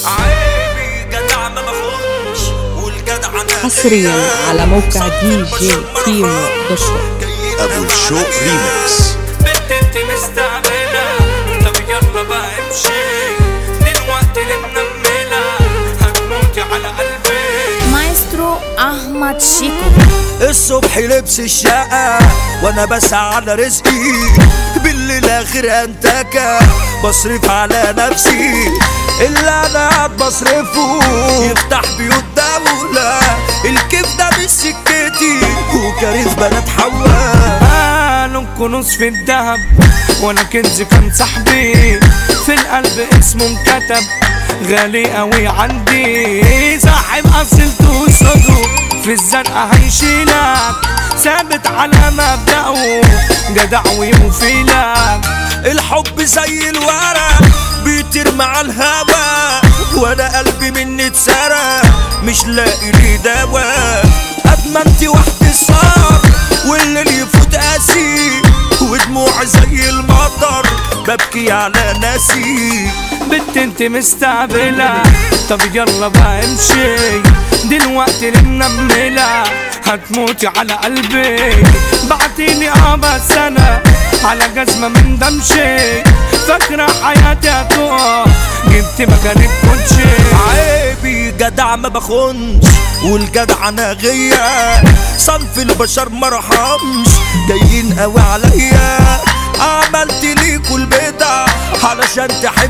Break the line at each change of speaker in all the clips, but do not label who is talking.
عيبي جدع ما بخونش والجدع انا
حصريا على موقع دي جي كيمو دوشو
ابو الشوق ريمكس
بنت انت مستعملة طب يلا بقى امشي دلوقتي اللي منملة هتموتي على قلبي
مايسترو احمد شيكو
الصبح لبس الشقة وانا بسعى على رزقي بالليل اخر انتكة بصرف على نفسي اللي انا قاعد بصرفه يفتح بيوت دولة الكيف ده مش سكتي وكارث بنات حواء
قالوا كنوز في الذهب وانا كنز كان صاحبي في القلب اسمه انكتب غالي قوي عندي صاحب اصلته صدو في الزنقة هيشيلك ثابت على مبدأه جدع ويوفي لك
الحب زي الورق بيطير مع الهوا وانا قلبي مني اتسرق مش لاقي لي دواء ادمنت وحدي صار والليل يفوت قاسي ودموعي زي المطر ببكي على ناسي
بنت انت مستعبلة طب يلا بقى امشي دلوقتي المنملة هتموتي على قلبي بعتيني ابا سنة على جزمة من دمشي فاكرة حياتي هتقع جبت مكانك كوتشي
عيبي جدع ما بخونش والجدع انا غيا صنف البشر مرحمش جايين قوي عليا عملت ليكوا البدع علشان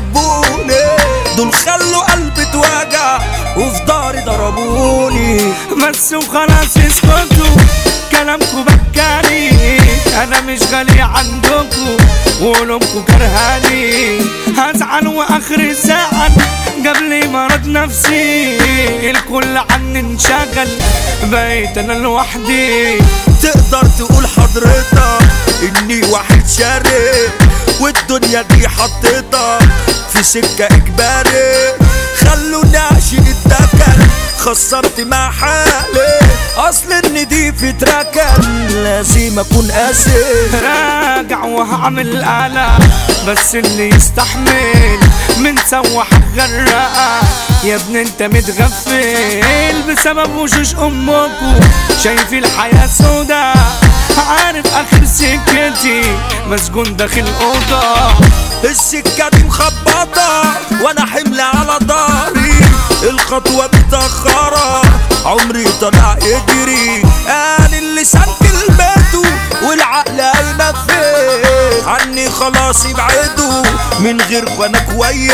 تحبوني دول خلوا قلبي توجع وفي داري ضربوني
بس وخلاص اسكتوا كلامكوا بكاني انا مش غالي عندكوا وقلوبكوا كرهاني هزعل واخر الزعل قبل مرض نفسي الكل عني انشغل بقيت انا لوحدي
تقدر تقول حضرتك اني واحد شاري والدنيا دي حطيتها في سكة اجباري خلوني اعشق الدكن خسرت مع حالي اصل ان دي في تركن لازم اكون قاسي
راجع وهعمل قلق بس اللي يستحمل من سوح غرقة يا ابني انت متغفل بسبب وشوش امكو شايف الحياة سودا عارف اخر سكتي مسجون داخل اوضه
السكة دي مخبطة وانا حمل على ضهري الخطوة متأخرة عمري طلع يجري قال اللسان كلمته والعقل هينفذ عني خلاص يبعدوا من غير وانا كويس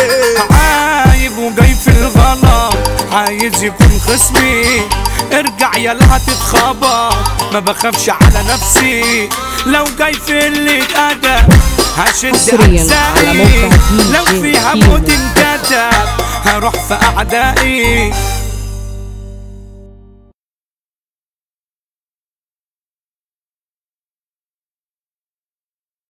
عايب وجاي في الغلط عايز يكون خصمي ارجع يلا هتتخبط ما بخافش على نفسي لو جاي في اللي اتأدب هشد
حصرياً على موقع
أجزائي
دي
لو
جي
فيها
كيمو.
موت انكتب هروح في أعدائي